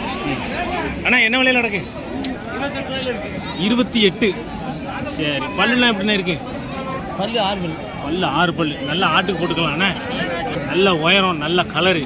அண்ணா என்ன விலையில நடக்கு இருபத்தி எட்டு சரி பல்லுலாம் எப்படிண்ணே இருக்கு பல்லு ஆறு பல்லு பல்லு ஆறு பல்லு நல்ல ஆட்டுக்கு போட்டுக்கலாம் அண்ணா நல்ல உயரம் நல்ல கலரு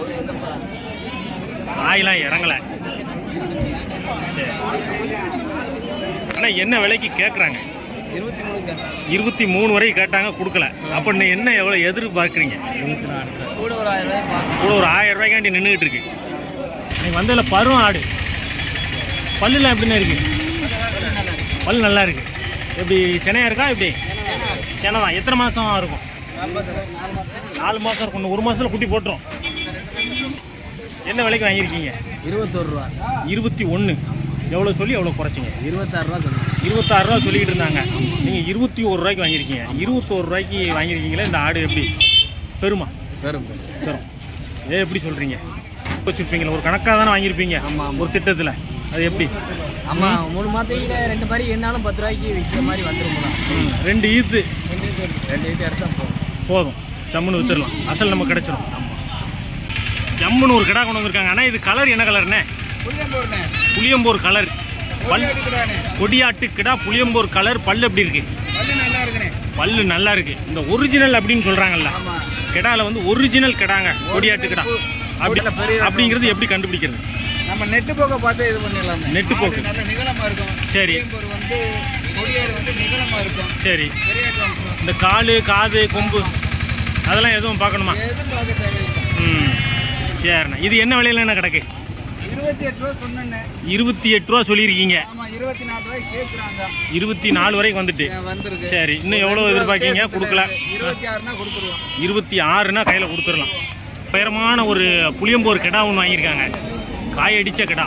காயெல்லாம் இறங்கல சரி அண்ணா என்ன விலைக்கு கேட்குறாங்க இருபத்தி மூணு இருபத்தி மூணு வரை கேட்டாங்க கொடுக்கல அப்போ நீ என்ன எவ்வளோ எதிர்பார்க்குறீங்க இருபத்தி நாலு கூட ஒரு ஆயிரம் ரூபாய் பார்க்கணும் கூட ஒரு ஆயிரம் ரூபாய்க்காண்டி நின்றுட்டு இருக்கு நீ வந்ததில் பருவம் ஆடு பல்லுலாம் எப்படிண்ணே இருக்கு பல்லு நல்லா இருக்கு எப்படி சென்னையா இருக்கா எப்படி சென்னை தான் எத்தனை மாதம் இருக்கும் நாலு மாதம் இருக்கும் இன்னும் ஒரு மாதத்தில் குட்டி போட்டுரும் என்ன விலைக்கு வாங்கியிருக்கீங்க இருபத்தோரு ரூபா இருபத்தி ஒன்று எவ்வளோ சொல்லி எவ்வளோ குறைச்சிங்க இருபத்தாறு ரூபா சொன்னேன் இருபத்தாறு ரூபா சொல்லிக்கிட்டு இருந்தாங்க நீங்கள் இருபத்தி ஒரு ரூபாய்க்கு வாங்கியிருக்கீங்க இருபத்தோரு ரூபாய்க்கு வாங்கியிருக்கீங்களே இந்த ஆடு எப்படி பெருமா பெரும் தரும் ஏ எப்படி சொல்றீங்க வச்சிருப்பீங்களா ஒரு கணக்காக தானே வாங்கியிருப்பீங்க ஆமா, ஆமா. ஒரு திட்டத்தில் அது எப்படி ஆமா மூணு மாதத்துல ரெண்டு மாதிரி என்னாலும் பத்து ரூபாய்க்கு விற்கிற மாதிரி வந்துருங்களா ம், ரெண்டு ஈத்து ரெண்டு இது எடுத்தா போதும் போதும் ஜம்முன்னு வித்துடலாம் அசல் நம்ம கிடைச்சிரும் ஜம்முன்னு ஒரு கிடா கொண்டு வந்திருக்காங்க ஆனால் இது கலர் என்ன கலர்ண்ணே புளியம்போர் கலர் பல் கொடியாட்டு கிடா புளியம்போர் கலர் பல் எப்படி இருக்கு பல்லு நல்லா இருக்கு இந்த ஒரிஜினல் அப்படின்னு சொல்றாங்கல்ல ஆமா கிடால வந்து ஒரிஜினல் கிடாங்க கொடியாட்டு கிடா அப்படி நல்ல பெரிய அப்படிங்கிறது எப்படி கண்டுபிடிக்கிறது நம்ம நெட்டு போக்க பார்த்து இது பண்ணிடலாம் நெட்டு போக்கு. நல்ல நிகழமா இருக்கும் சரி. ஒரு வந்து கொடியாடு வந்து நிகழமா இருக்கும் சரி பெரிய காமிச்சிடும் இந்த காலு காது கொம்பு அதெல்லாம் எதுவும் பார்க்கணுமா எதுவும் பார்க்க தேவையில்லை ம் சரிண்ணா இது என்ன விலையில என்ன கிடக்கு இருபத்தி எட்டு ரூபா சொன்னேன் இருபத்தி எட்டு ரூபா சொல்லியிருக்கீங்க ஆமா இருபத்தி நாலு ரூபாய் கேட்குறாங்க இருபத்தி நாலு வரைக்கும் வந்துட்டு வந்திருக்கு சரி இன்னும் எவ்வளோ எதிர்பார்க்கீங்க கொடுக்கல இருபத்தி ஆறுனா கொடுத்துருவோம் இருபத்தி ஆறுனா கையில் கொடுத்துடலாம் உயரமான ஒரு புளியம்போர் கிடா ஒன்று வாங்கியிருக்காங்க காய் அடித்த கிடா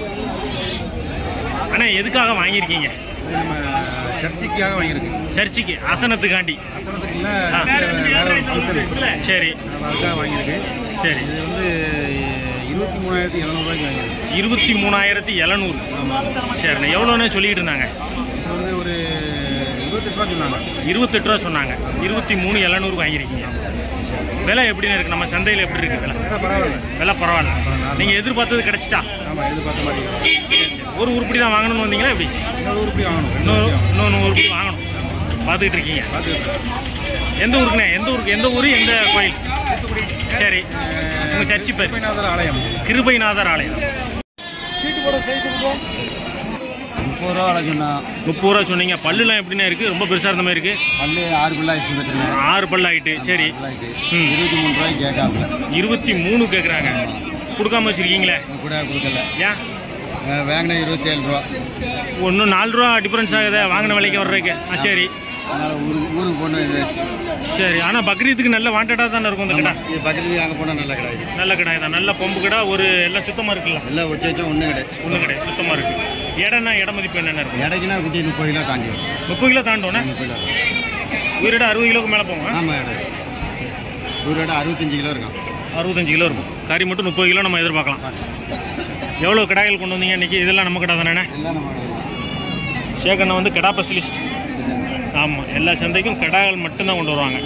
அண்ணா எதுக்காக வாங்கியிருக்கீங்க நம்ம சர்ச்சைக்காக வாங்கியிருக்கு சர்ச்சுக்கு அசனத்துக்காண்டி அசனத்துக்கு இல்லை ஆ. வேற ஒரு ஃபங்க்ஷன் சரி அதுக்காக வாங்கியிருக்கு சரி இது வந்து இருபத்தி மூணாயிரத்தி எழுநூறுவாய்க்கு வாங்கியிருக்கு இருபத்தி மூணாயிரத்தி எழுநூறு சரிண்ணா எவ்வளோன்னு சொல்லிக்கிட்டு இருந்தாங்க இது வந்து ஒரு இருபத்தெட்டு ரூபா சொன்னாங்க இருபத்தெட்டு ரூபா சொன்னாங்க இருபத்தி மூணு எழுநூறு வாங்கியிருக்கீங்க விலை எப்படின்னு இருக்கு நம்ம சந்தையில் எப்படி இருக்கு விலை அதான் பரவாயில்ல விலை பரவாயில்ல நீங்கள் எதிர்பார்த்தது கிடைச்சிட்டா ஆமாம் எதிர்பார்த்த மாதிரி சரி, சரி. ஒரு உருப்படி தான் வாங்கணும்னு வந்தீங்களா எப்படி இன்னொரு உருப்படி வாங்கணும் ரெண்டு இன்னொரு உருப்படி வாங்கணும். இன்னொன்று உருப்படி வாங்கணும் பார்த்துக்கிட்டு இருக்கீங்க பார்த்துக்கிட்டு எந்த ஊருக்குண்ணே எந்த ஊருக்கு எந்த ஊர் எந்த கோயில் சரி உங்கள் சர்ச்சி பேர் திருப்பைநாதர் ஆலயம் கிருபைநாதர் ஆலயம் சீட்டு போட சைஸ் இருக்கும் முப்பது ரூபா விலை சொன்னா முப்பது ரூபா சொன்னீங்க பல்லுலாம் எப்படிண்ணே இருக்கு ரொம்ப பெருசாக இருந்த மாதிரி இருக்கு பல்லு ஆறு பிள்ளை ஆயிடுச்சு பார்த்துருங்க ஆறு பல்லு ஆயிட்டு சரி ம். இருபத்தி மூணு ரூபாய்க்கு கேட்காமல இருபத்தி மூணு கேட்குறாங்க கொடுக்காம வச்சிருக்கீங்களே கூட கொடுக்கல ஏன் வாங்கின இருபத்தி ஏழு ரூபா ஒன்றும் நாலு ரூபா டிஃபரன்ஸ் ஆகுதே வாங்கின விலைக்கு வர்றதுக்கு ஆ சரி அதனால ஊருக்கு ஊருக்கு போன இது சரி ஆனால் பக்ரீத்துக்கு நல்ல வாண்டடாக தானே இருக்கும் இந்த கடை இது பக்கத்துலேயே அங்கே போனால் நல்லா கிடையாது நல்ல கடை தான் நல்ல பொம்பு கடை ஒரு எல்லாம் சுத்தமாக இருக்குல்ல எல்லாம் வச்சு வச்சா ஒன்றும் கிடையாது ஒன்றும் கிடையாது சுத்தமாக இருக்கு இடம்னா இட மதிப்பு என்னென்ன இருக்கும் இடைக்குனா குட்டி முப்பது கிலோ தாண்டி வரும் முப்பது கிலோ தாண்டோன்னே முப்பது கிலோ உயிரிட அறுபது கிலோக்கு மேலே போங்க ஆமாம் இடம் ஒரு இடம் அறுபத்தஞ்சு கிலோ இருக்கும் அறுபத்தஞ்சு கிலோ இருக்கும் கறி மட்டும் முப்பது கிலோ நம்ம எதிர்பார்க்கலாம் எவ்வளோ கடாய்கள் கொண்டு வந்தீங்க இன்னைக்கு இதெல்லாம் நம்ம கடை தானே எல்லாம் நம்ம சேகண்ணா வந்து கடா ஸ்பெஷலிஸ்ட் ஆமாம் எல்லா சந்தைக்கும் கடாய்கள் மட்டும்தான் கொண்டு வருவாங்க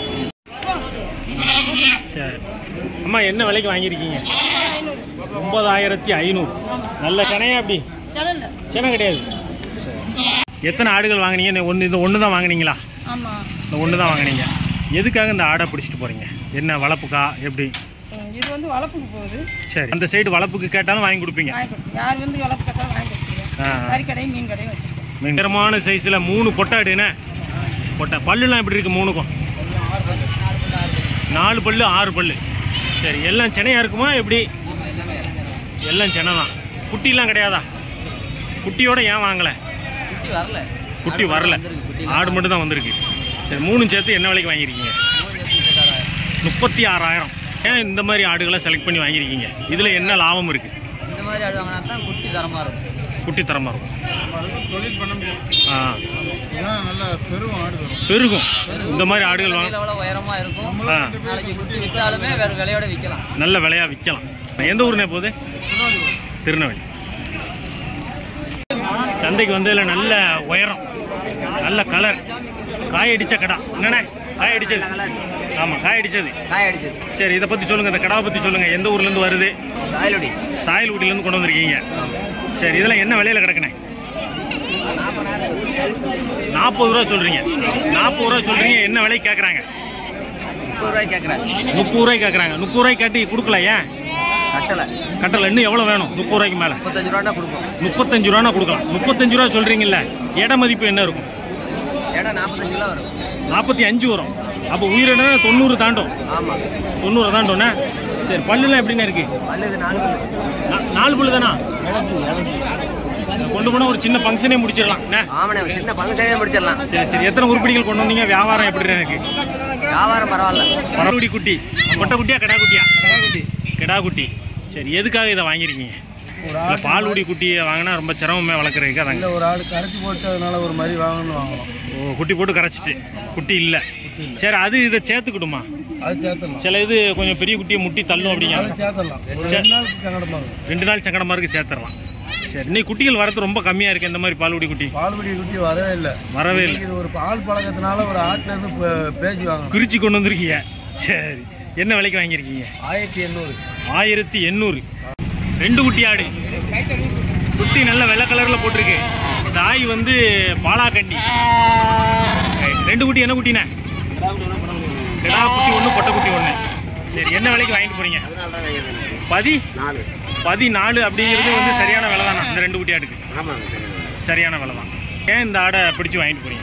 சரி அம்மா என்ன விலைக்கு வாங்கியிருக்கீங்க ஒன்பதாயிரத்தி ஐநூறு நல்ல கனையா அப்படி சின்ன கிடையாது எத்தனை ஆடுகள் வாங்குனீங்க ஒன்று இந்த ஒன்று தான் வாங்குனீங்களா ஆமா இந்த ஒன்று தான் வாங்குனீங்க எதுக்காக இந்த ஆடை பிடிச்சிட்டு போகிறீங்க என்ன வளர்ப்புக்கா எப்படி ம், இது வந்து வளர்ப்புக்கு போகுது சரி அந்த சைடு வளர்ப்புக்கு கேட்டாலும் வாங்கி கொடுப்பீங்க வாங்கி கொடு- யார் வந்து வளர்ப்பு கட்டாலும் வாங்கி கொடுத்துருவோம் ஆ. கறி கடையும் மீன் கடையும் வச்சிருக்கோம் மிகரமான சைஸில் மூணு பொட்டாடுண்ணே பொட்டை பல்லுலாம் எப்படி இருக்கு மூணுக்கும் நாலு பல்லு ஆறு பல்லு சரி எல்லாம் சென்னையா இருக்குமா எப்படி எல்லாம் சென்னை தான் குட்டிலாம் கிடையாதா குட்டியோட ஏன் வாங்கலை குட்டி வரல குட்டி வரல ஆடு மட்டும் தான் வந்திருக்கு சரி மூணும் சேர்த்து என்ன விலைக்கு வாங்கியிருக்கீங்க முப்பத்தி ஆறாயிரம் ஏன் இந்த மாதிரி ஆடுகளை செலக்ட் பண்ணி வாங்கியிருக்கீங்க இதில் என்ன லாபம் இருக்குது இந்த மாதிரி ஆடு வாங்கினா தான் குட்டி தரமா இருக்கும் குட்டி தரமாக இருக்கும் தொழில் பண்ண முடியும் ஆ இதான் நல்ல பெரும் ஆடு வரும் பெருகும் இந்த மாதிரி ஆடுகள் வாங்க எவ்வளவு உயரமா இருக்கும் ஆ நாளைக்கு குட்டி வித்தாலுமே வேற விலையோட விற்கலாம் நல்ல விலையா விற்கலாம் எந்த ஊர்னே போகுது திருநெல்வேலி சந்தைக்கு வந்ததுல நல்ல உயரம் நல்ல கலர் காய் அடிச்ச கடா என்னண்ணே காய் அடிச்சது ஆமா காய் அடிச்சது காய் அடிச்சது சரி இதை பத்தி சொல்லுங்க இந்த கடாவை பத்தி சொல்லுங்க எந்த ஊர்ல இருந்து வருது சாயலுடி சாயல்குடியில இருந்து கொண்டு வந்திருக்கீங்க சரி இதெல்லாம் என்ன விலையில கிடக்குனே நாற்பது ரூபா சொல்றீங்க நாற்பது ரூபா சொல்றீங்க என்ன விலைக்கு கேக்குறாங்க முப்பது ரூபாய் கேட்குறாங்க முப்பது ரூபாய்க்கு கேக்குறாங்க முப்பது ரூபாய்க்கு காட்டி கொடுக்கல ஏன் கட்டலை கட்டல இன்னும் எவ்வளவு வேணும் முப்பது ரூபாய்க்கு மேல முப்பத்தஞ்சு ரூபா கொடுப்போம் முப்பத்தஞ்சு ரூபா கொடுக்கலாம் முப்பத்தஞ்சு ரூபா சொல்றீங்கல்ல இட மதிப்பு என்ன இருக்கும் இடம் நாற்பத்தஞ்சு ரூபா வரும் நாற்பத்தி அஞ்சு வரும் அப்போ உயிரின தொண்ணூறு தாண்டும் ஆமாம் தொண்ணூறு தாண்டோண்ணே சரி பல்லுலாம் எப்படிண்ணே இருக்கு பல்லு இது நாலு பல்லு நா- நாலு பல்லு தானா கொண்டு போனா ஒரு சின்ன ஃபங்க்ஷனே முடிச்சிடலாம் என்ன? ஆமாண்ணே ஒரு சின்ன பங்கசே முடிச்சிடலாம் சரி சரி எத்தனை உருப்படிகள் கொண்டு வந்தீங்க வியாபாரம் எப்படி இருக்கு வியாபாரம் பரவாயில்ல பரவடி குட்டி கொட்டை குட்டியா கிடா குட்டியா கிடா குட்டி சரி எதுக்காக இதை வாங்கியிருக்கீங்க இல்ல பால்குடி குட்டியை வாங்கினா ரொம்ப சிரமமே வளர்க்குறதுக்கு அதாங்க ஒரு ஆடு கரைச்சி போட்டதுனால ஒரு மாதிரி வாங்கணும் வாங்கலாம் ஓ குட்டி போட்டு கரைச்சிட்டு குட்டி இல்ல சரி அது இதை சேர்த்துக்கிடுமா அது சேர்த்துடலாம் சில இது கொஞ்சம் பெரிய குட்டியை முட்டி தள்ளும் அப்படிங்க அதை சேர்த்துடலாம் ஒரு ரெண்டு நாளுக்கு சங்கடமா இருக்கும் ரெண்டு நாள் சங்கடமா இருக்கு சேர்த்துடலாம் சரி இன்னைக்கு குட்டிகள் வரது ரொம்ப கம்மியா இருக்கு இந்த மாதிரி பால்குடி குட்டி பால்படி குட்டி வரவே இல்லை வரவே இல்லை இது ஒரு பால் பழக்கத்தினால ஒரு ஆட்டுல இருந்து பே- பேசி வாங்கணும் குறிச்சி கொண்டு வந்திருக்கீங்க சரி என்ன விலைக்கு வாங்கியிருக்கீங்க ஆயிரத்தி எண்ணூறு ஆயிரத்தி எண்ணூறு ரெண்டு குட்டி ஆடு குட்டி நல்ல வெள்ளை கலர்ல போட்டிருக்கு தாய் வந்து பாலாக்கண்டி ரெண்டு குட்டி என்ன குட்டிண்ணே கிடா குட்டி ஒன்று பொட்டை குட்டி ஒன்று சரி என்ன விலைக்கு வாங்கிட்டு போறீங்க பதி பதி நாலு அப்படிங்கிறது வந்து சரியான விலை தானா இந்த ரெண்டு குட்டி ஆடுக்கு சரியான விலை தான் ஏன் இந்த ஆடை பிடிச்சு வாங்கிட்டு போறீங்க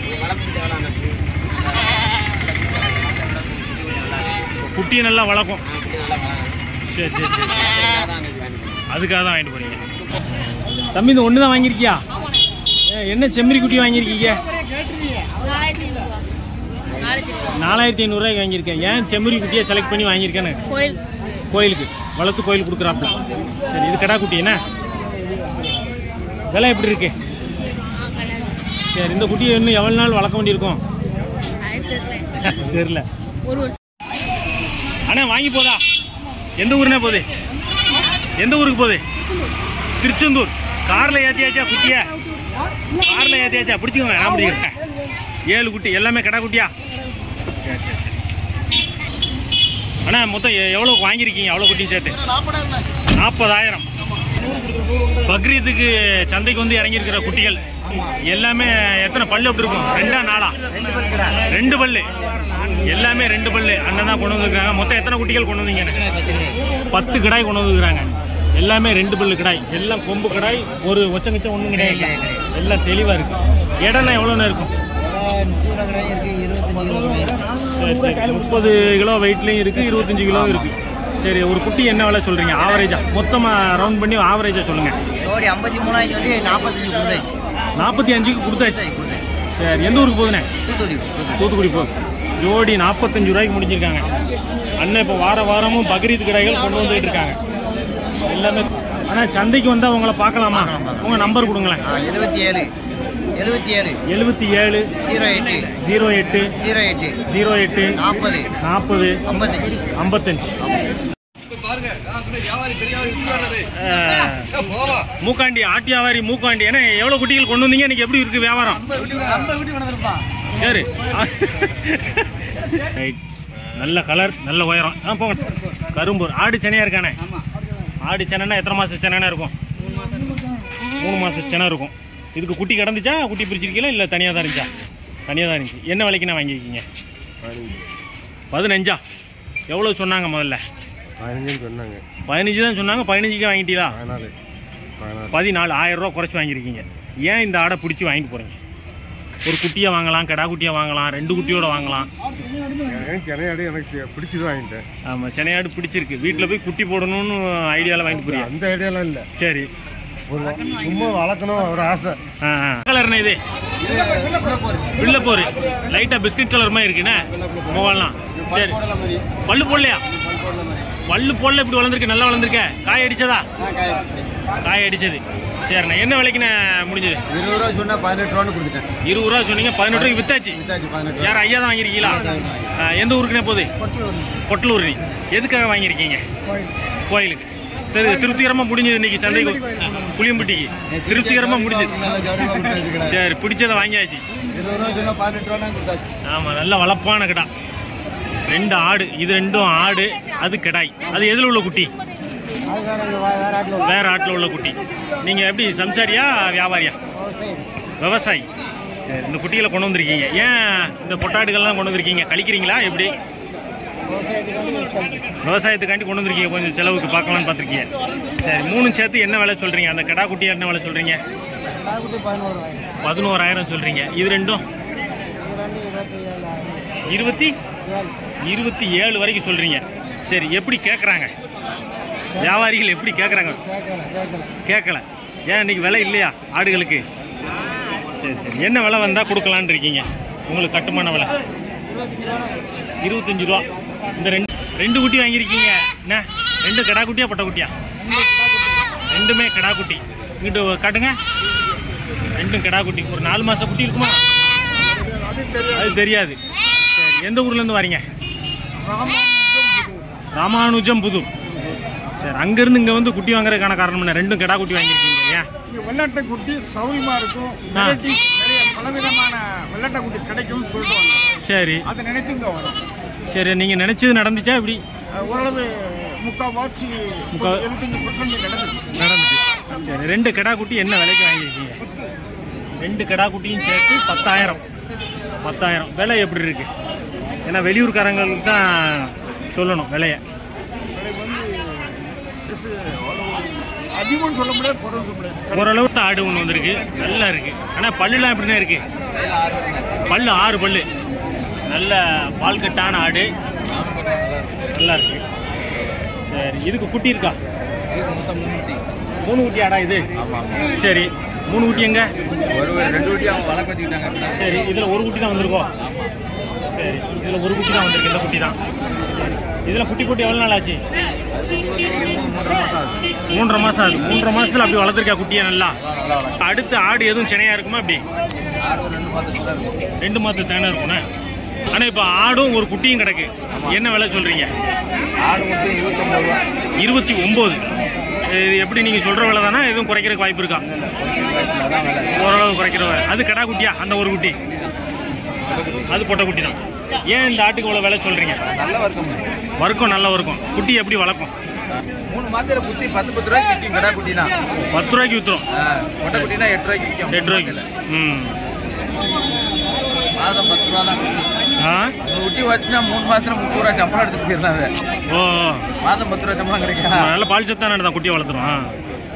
குட்டியை நல்லா வளர்க்கும் சரி சரி சரி அதுக்காக தான் வாங்கிட்டு போறீங்க தம்பி இந்த ஒன்று தான் வாங்கியிருக்கியா ஏன், என்ன செம்மறி குட்டி வாங்கியிருக்கீங்க நாலாயிரத்தி ஐநூறுவா நாலாயிரத்தி ஐநூறுவா நாலாயிரத்தி ஐநூறுரூவாய்க்கு வாங்கியிருக்கேன் ஏன் செம்மறி குட்டியை செலக்ட் பண்ணி வாங்கியிருக்கேன்னு கோயில் கோயிலுக்கு வளர்த்து கோயில் கொடுக்குறாப்புல சரி இது கடா குட்டி என்ன விலை எப்படி இருக்கு ஆ கிடையாது சரி இந்த குட்டியை இன்னும் எவ்வளோ நாள் வளர்க்க வேண்டியிருக்கும் அது தெரியல தெரியல ஒரு வருஷம் அண்ணா வாங்கி போதா எந்த ஊருனே போகுது எந்த ஊருக்கு போகுது திருச்செந்தூர் கார்ல ஏத்தியாச்சா குட்டிய கார்ல ஏத்தியாச்சா பிடிச்சிக்கோங்க நான் பிடிக்கிறேன் ஏழு குட்டி எல்லாமே கடா குட்டியா சரி சரி சரி அண்ணா மொத்தம் எ- எவ்வளவு வாங்கியிருக்கீங்க அவ்வளோ குட்டியும் சேர்த்து நாற்பதாயிரம் பக்ரீத்துக்கு சந்தைக்கு வந்து இறங்கியிருக்கிற குட்டிகள் எல்லாமே எத்தனை பல்லு எப்படி இருக்கும் ரெண்டா நாளா ரெண்டு பல்லு எல்லாமே ரெண்டு பல்லு அண்ணன் தான் கொண்டு வந்துருக்காங்க மொத்தம் எத்தனை குட்டிகள் கொண்டு வந்தீங்க பத்து கிடாய் கொண்டு வந்துருக்காங்க எல்லாமே ரெண்டு பல்லு கிடாய் எல்லாம் கொம்பு கிடாய் ஒரு ஒச்சங்கச்சம் ஒன்றும் கிடையாது எல்லாம் தெளிவா இருக்கு இடம்லாம் எவ்வளோன்னு இருக்கும் சரி சரி முப்பது கிலோ வெயிட்லயும் இருக்கு இருபத்தஞ்சு கிலோ இருக்கு சரி ஒரு குட்டி என்ன விலை சொல்றீங்க ஆவரேஜா மொத்தமா ரவுண்ட் பண்ணி ஆவரேஜா சொல்லுங்க ஜோடி ஐம்பத்தி மூணாயிரம் சொல்லி நாற்பத்தஞ்சு கொடுத்தாச்சு நாற்பத்தி அஞ்சுக்கு கொடுத்தாச்சு சரி எந்த ஊருக்கு போகுதுண்ணே தூத்துக்குடி தூத்துக்குடி போகுது ஜோடி நாற்பத்தஞ்சு ரூபாய்க்கு முடிஞ்சிருக்காங்க அண்ணன் இப்போ வார வாரமும் பக்ரீத் கடைகள் கொண்டு வந்துட்டு இருக்காங்க எல்லாமே ஆனா சந்தைக்கு வந்தா உங்களை பார்க்கலாமா உங்க நம்பர் கொடுங்களேன் எழுபத்தி ஏழு எழுபத்தி ஏழு எழுபத்தி ஏழு ஜீரோ எட்டு ஜீரோ எட்டு ஜீரோ எட்டு ஜீரோ எட்டு நாற்பது நாற்பது ஐம்பத்தஞ்சு ஐம்பத்தஞ்சு அஹ், மூக்காண்டி ஆட்டியாவாரி மூக்காண்டி ஏன்னா எவ்வளவு குட்டிகள் கொண்டு வந்தீங்க இன்னைக்கு எப்படி இருக்கு வியாபாரம் சரி ரைட் நல்ல கலர் நல்ல உயரம் ஆ போங்க கரும்பூர் ஆடு சென்னையா இருக்கானே ஆடு சென்னைனா எத்தனை மாசம் சென்னைனா இருக்கும் மூணு மாசம் சென்னை இருக்கும் இதுக்கு குட்டி கிடந்துச்சா குட்டி பிரிச்சிருக்கீங்களா இல்லை தனியாக தான் இருந்துச்சா தனியாக தான் இருந்துச்சு என்ன விலைக்கு நான் வாங்கியிருக்கீங்க பதினஞ்சா எவ்வளோ சொன்னாங்க முதல்ல பதினஞ்சுன்னு சொன்னாங்க பதினஞ்சு தான் சொன்னாங்க பதினஞ்சுக்கே வாங்கிட்டீங்களா பதினாலு பதினாலு பதினாலு ஆயிரம் ரூபா குறைச்சி வாங்கியிருக்கீங்க ஏன் இந்த ஆடை பிடிச்சி வாங்கிட்டு போறீங்க ஒரு குட்டியை வாங்கலாம் கிடா குட்டியை வாங்கலாம் ரெண்டு குட்டியோட வாங்கலாம் எனக்கு கிடையாது எனக்கு பிடிச்சது வாங்கிட்டேன் ஆமாம் சென்னையாடு பிடிச்சிருக்கு வீட்டில் போய் குட்டி போடணும்னு ஐடியாவில் வாங்கிட்டு போறீங்க அந்த ஐடியாலாம் இல்லை சரி ஒரு சும்மா வளர்க்கணும் ஒரு ஆசை ஆ ஆ. கலர்ண்ணே இது பிள்ளைப்போரு லைட்டாக பிஸ்கட் கலர் மாதிரி இருக்குண்ணே முகம்லாம் சரி பல்லு போடலையா பல்லு போடல இப்படி வளர்ந்துருக்கு நல்லா வளர்ந்துருக்க காய் அடிச்சதா காய் அடிச்சது சரிண்ணே என்ன விலைக்குண்ணே முடிஞ்சது இருபது ரூபா சொன்னா பதினெட்டு ரூபான்னு கொடுத்துட்டேன் இருபது ரூபா சொன்னீங்க பதினெட்டு ரூபாய்க்கு வித்தாச்சு வித்தாச்சு பதினெட்டு யார் ஐயா தான் வாங்கியிருக்கீங்களா ஆ, எந்த ஊருக்குண்ணே போகுது பொட்டலூர் எதுக்காக வாங்கியிருக்கீங்க கோயிலுக்கு திரு திருப்திகரமாக முடிஞ்சது இன்னைக்கு சந்தைக்கு புளியம்பட்டிக்கு திருப்திகரமா முடிஞ்சது சரி பிடிச்சதை வாங்கியாச்சு ஆமா நல்ல வளப்பான கிடா ரெண்டு ஆடு இது ரெண்டும் ஆடு அது கிடாய் அது எதுல உள்ள குட்டி வேற ஆட்டுல உள்ள குட்டி நீங்க எப்படி சம்சாரியா வியாபாரியா விவசாயி சரி இந்த குட்டிகளை கொண்டு வந்திருக்கீங்க ஏன் இந்த பொட்டாடுகள்லாம் கொண்டு வந்திருக்கீங்க கழிக்கிறீங்களா எப்படி விவசாயத்துக்காண்டி கொண்டு வந்திருக்கீங்க கொஞ்சம் செலவுக்கு பார்க்கலாம்னு பார்த்துருக்கீங்க சரி மூணு சேர்த்து என்ன விலை சொல்றீங்க அந்த கடா குட்டி என்ன விலை சொல்றீங்க பதினோராயிரம் சொல்றீங்க இது ரெண்டும் இருபத்தி இருபத்தி ஏழு வரைக்கும் சொல்றீங்க சரி எப்படி கேட்குறாங்க வியாபாரிகள் எப்படி கேட்குறாங்க கேட்கல ஏன் இன்னைக்கு விலை இல்லையா ஆடுகளுக்கு சரி சரி என்ன விலை வந்தால் கொடுக்கலான்னு இருக்கீங்க உங்களுக்கு கட்டுமான விலை இருபத்தஞ்சு ரூபா இந்த ரெண்டு ரெண்டு குட்டி வாங்கியிருக்கீங்க என்ன ரெண்டு கடா குட்டியா பட்ட குட்டியா ரெண்டுமே கடா குட்டி இங்கிட்டு காட்டுங்க ரெண்டும் கடா குட்டி ஒரு நாலு மாச குட்டி இருக்குமா அது தெரியாது சரி எந்த ஊர்ல இருந்து வரீங்க ராமானுஜம் புதூர் சரி அங்கிருந்து இங்க வந்து குட்டி வாங்குறதுக்கான காரணம் என்ன ரெண்டும் கடா குட்டி வாங்கியிருக்கீங்க ஏன் இங்க வெள்ளாட்டை குட்டி சௌரியமா இருக்கும் ஆ. varieties நிறைய பலவிதமான வெள்ளாட்டை குட்டி கிடைக்கும்னு சொல்லிட்டு வந்தோம் சரி அதை நினைத்து இங்க வரோம் சரி நீங்க நினைச்சது நடந்துச்சா இப்படி அஹ் ஓரளவு முக்கால்வாசி முக்கா- எழுபத்தஞ்சு பர்சன்ட் நடந்தது நடந்துச்சு சரி ரெண்டு கடா குட்டி என்ன விலைக்கு வாங்கியிருக்கீங்க ரெண்டு கடா குட்டியும் சேர்த்து பத்தாயிரம் பத்தாயிரம் விலை எப்படி இருக்கு ஏன்னா வெளியூர்காரங்களுக்கு தான் சொல்லணும் விலைய Yes, அவ்வளவு அதிகம்னு சொல்ல முடியாது குறைவு சொல்ல முடியாது ஓரளவு தான் ஆடு ஒன்று வந்திருக்கு நல்லா இருக்கு ஆனா பல்லுலாம் எப்படின்னா இருக்கு பல்லு ஆறு பல்லு நல்ல பால் கட்டான ஆடு நல்லா இருக்கு சரி இதுக்கு குட்டி இருக்கா மூணு குட்டி ஆடா இது சரி மூணு குட்டி எங்க ஒரு ரெண்டு வாட்டி அவங்க வழக்கு வச்சுக்கிட்டாங்க சரி இதுல ஒரு குட்டி தான் வந்திருக்கோம் சரி இதுல ஒரு குட்டி தான் வந்திருக்கு இந்த குட்டி தான் இதுல குட்டி போட்டு எவ்வளவு நாள் ஆச்சு மூன்றரை மாசம் ஆகுது மூன்றரை மாசத்துல அப்படி வளர்த்துருக்கா குட்டியா நல்லா அடுத்து ஆடு எதுவும் சினையா இருக்குமா அப்படி ரெண்டு மாதத்து சேனை இருக்கும்ண்ணே ஆனா இப்ப ஆடும் ஒரு குட்டியும் கிடக்கு என்ன விலை சொல்றீங்க ஆடு மட்டும் இருபத்தொம்பது ரூபா இருபத்தி ஒன்பது இது எப்படி நீங்க சொல்ற விலை தானே எதுவும் குறைக்கிறதுக்கு வாய்ப்பு இருக்கா அதான் வேலை ஓரளவு குறைக்கிற விலை. அது கடா குட்டியா அந்த ஒரு குட்டி அது பொட்டை குட்டி தான் ஏன் இந்த ஆட்டுக்கு இவ்வளவு விலை சொல்றீங்க நல்ல வர்க்கம் வறுக்கும் நல்ல வறுக்கும் குட்டி எப்படி வளர்க்கும் மூணு மாத்திரை குட்டி பத்து பத்து ரூபாய்க்கு விற்கும் கடா குட்டி தான் பத்து ரூபாய்க்கு வித்துரும் மொட்டை குட்டினா எட்டு ரூபாய்க்கு விற்கும் எட்டு ரூபாய்க்கு ம் மாதம் பத்து ரூபா தான் ஆ ஒரு குட்டி வச்சுனா மூணு மாத்திரம் முப்பது ரூபா சம்பளம் எடுத்துட்டு போயிருந்தாங்க ஓ மாதம் பத்து ரூபா சம்பளம் கிடைக்கும் நல்ல பால் சத்தான தான் குட்டியை வளர்த்துரும் ஆ.